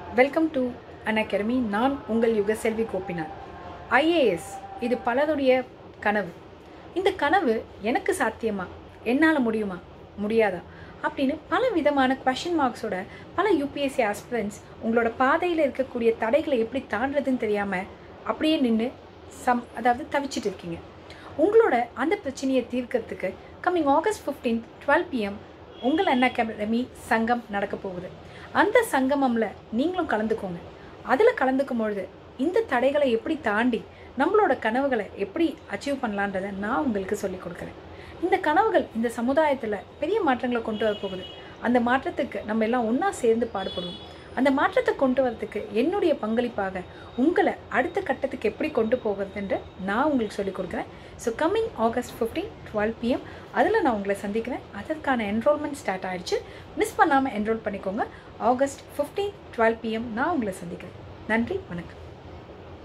welcome to an academy நான் உங்கள் யுகசெல்வி Gopinath IAS இது பலருடைய கனவு இந்த கனவு எனக்கு சாத்தியமா என்னால் முடியுமா முடியாதா அப்படின்னு பல விதமான கொஷின் மார்க்ஸோட பல யூபிஎஸ்சி ஆஸ்பிரன்ஸ் உங்களோட பாதையில் இருக்கக்கூடிய தடைகளை எப்படி தாண்டுறதுன்னு தெரியாமல் அப்படியே நின்று சம் அதாவது தவிச்சிட்டு இருக்கீங்க உங்களோட அந்த பிரச்சனையை தீர்க்கறதுக்கு coming August fifteen twelve PM உங்கள் அண்ணா அகாடமி சங்கம் நடக்க போகுது அந்த சங்கமமில் நீங்களும் கலந்துக்கோங்க அதில் கலந்துக்கும் பொழுது இந்த தடைகளை எப்படி தாண்டி நம்மளோட கனவுகளை எப்படி அச்சீவ் பண்ணலான்றதை நான் உங்களுக்கு சொல்லிக் கொடுக்குறேன் இந்த கனவுகள் இந்த சமுதாயத்தில் பெரிய மாற்றங்களை கொண்டு வர போகுது அந்த மாற்றத்துக்கு நம்ம எல்லாம் ஒன்றா சேர்ந்து பாடுபடுவோம் அந்த மாற்றத்தை கொண்டு வரதுக்கு என்னுடைய பங்களிப்பாக உங்களை அடுத்த கட்டத்துக்கு எப்படி கொண்டு போகிறதுன்ற நான் உங்களுக்கு சொல்லிக் கொடுக்குறேன் so coming August fifteen twelve PM அதில் நான் உங்களை சந்திக்கிறேன் அதற்கான என்ரோல்மெண்ட் ஸ்டார்ட் ஆயிடுச்சு மிஸ் பண்ணாமல் என்ரோல் பண்ணிக்கோங்க ஆகஸ்ட் ஃபிஃப்டீன் டுவெல் பிஎம் நான் உங்களை சந்திக்கிறேன் நன்றி வணக்கம்